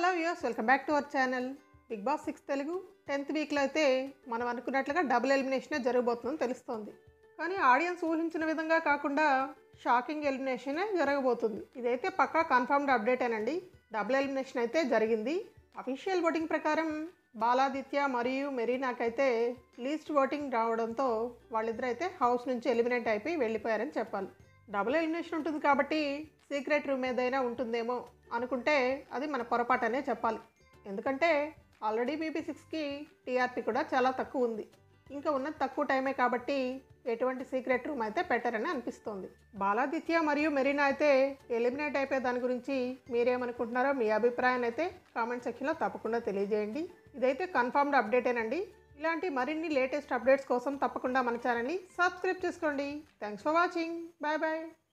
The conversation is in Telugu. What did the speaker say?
hello viewers welcome back to our channel Bigg Boss six Telugu tenth వీక్లో అయితే మనం అనుకున్నట్లుగా డబుల్ ఎలిమినేషనే జరగబోతుందని తెలుస్తోంది కానీ ఆడియన్స్ ఊహించిన విధంగా కాకుండా షాకింగ్ ఎలిమినేషనే జరగబోతుంది ఇదైతే పక్కా కన్ఫర్మ్డ్ అప్డేటేనండి డబుల్ ఎలిమినేషన్ అయితే జరిగింది అఫీషియల్ ఓటింగ్ ప్రకారం బాలాదిత్య మరియు మెరీనాకైతే లీస్ట్ ఓటింగ్ రావడంతో వాళ్ళిద్దరూ అయితే హౌస్ నుంచి ఎలిమినేట్ అయిపోయి వెళ్ళిపోయారని చెప్పాలి డబుల్ ఎలిమినేషన్ ఉంటుంది కాబట్టి సీక్రెట్ రూమ్ ఏదైనా ఉంటుందేమో అనుకుంటే అది మన పొరపాటనే చెప్పాలి ఎందుకంటే ఆల్రెడీ బీబీ సిక్స్కి టీఆర్పీ కూడా చాలా తక్కువ ఉంది ఇంకా ఉన్నది తక్కువ టైమే కాబట్టి ఎటువంటి సీక్రెట్ రూమ్ అయితే పెట్టరని అనిపిస్తోంది బాలాదిత్య మరియు మెరీనా అయితే ఎలిమినేట్ అయిపోయే దాని గురించి మీరేమనుకుంటున్నారో మీ అభిప్రాయాన్ని అయితే కామెంట్ సెక్షన్లో తప్పకుండా తెలియజేయండి ఇదైతే కన్ఫర్మ్డ్ అప్డేటేనండి ఇలాంటి మరిన్ని లేటెస్ట్ అప్డేట్స్ కోసం తప్పకుండా మన ఛానల్ని సబ్స్క్రైబ్ చేసుకోండి thanks for watching bye bye